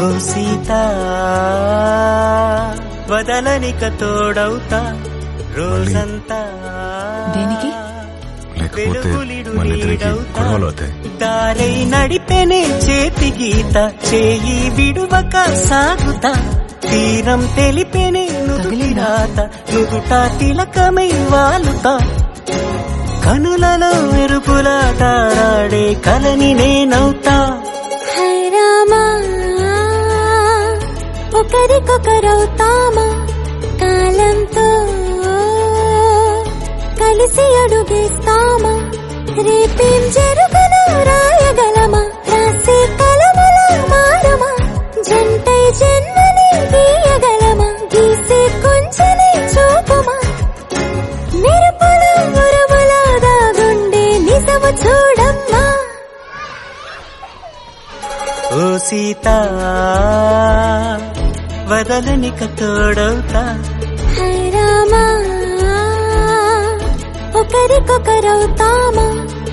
ఓ సీత వదలనిక తోడవుతా రోజంతా దేనికి? లేకపోతే మన ఇద్దరికి గొడవలు అవుతాయి దారై నడిపెనే చేతి గీత చేయి విడువక సాగుతా తీరం తెలిపెనే తగిలిందా? నుదుటిరాత నుదుట తిలకమై వాలుతా కనులలో మెరుపుల తారాడే కలని నేనవుతా హై రామా ఒకరికొకరవుతామా కాలంతో కలిసి అడుగేస్తామా రేపేం జరుగును రాయగలమా రాసే కలముల మారమా జంటై జన్మని గీయగలమా గీసే కొంచెని చూపుమా మెరుపుల ఉరుముల దాగుండే నిజము చూడమ్మా ఓ సీత వదలనిక తోడవుతా హై రామా ఒకరికొకరవుతామా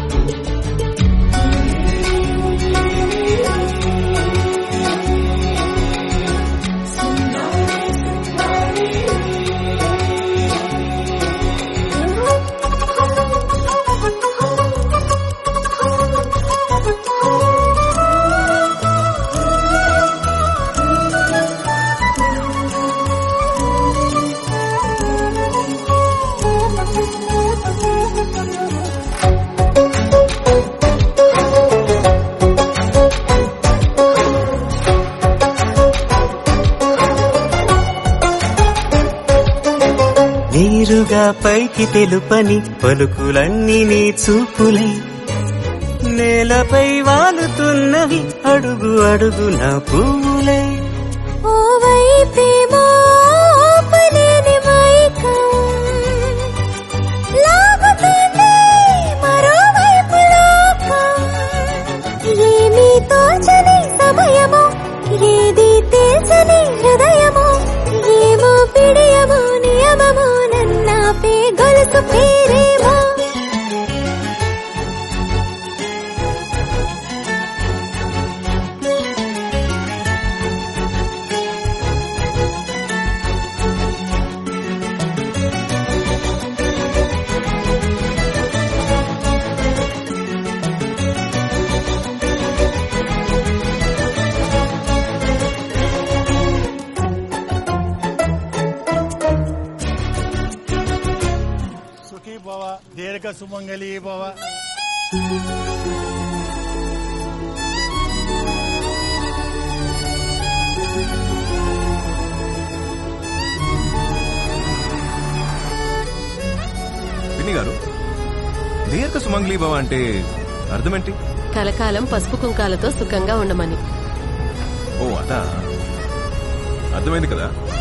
నీరుగా పైకి తెలుపని పలుకులన్నీ నీ చూపులై నేలపై వాలుతున్నవి అడుగు అడుగు నా పువ్వులై ఓ వైపేమో ఆపలేని మైకం లాగుతుంది మరోవైపు లోకం ఏమీ తోచని సమయమో ఏది తేల్చని హృదయమో ఏమో పిడియమో నియమమో నన్నాపే గొలుసు పేరేమో సుఖీ భవ దీర్ఘ సుమంగళీ భవ పిన్ని గారు దీర్ఘ సుమంగ్లీ భవ అంటే అర్థమేంటి కలకాలం పసుపు కుంకాలతో సుఖంగా ఉండమని ఓ అదా అర్థమైంది కదా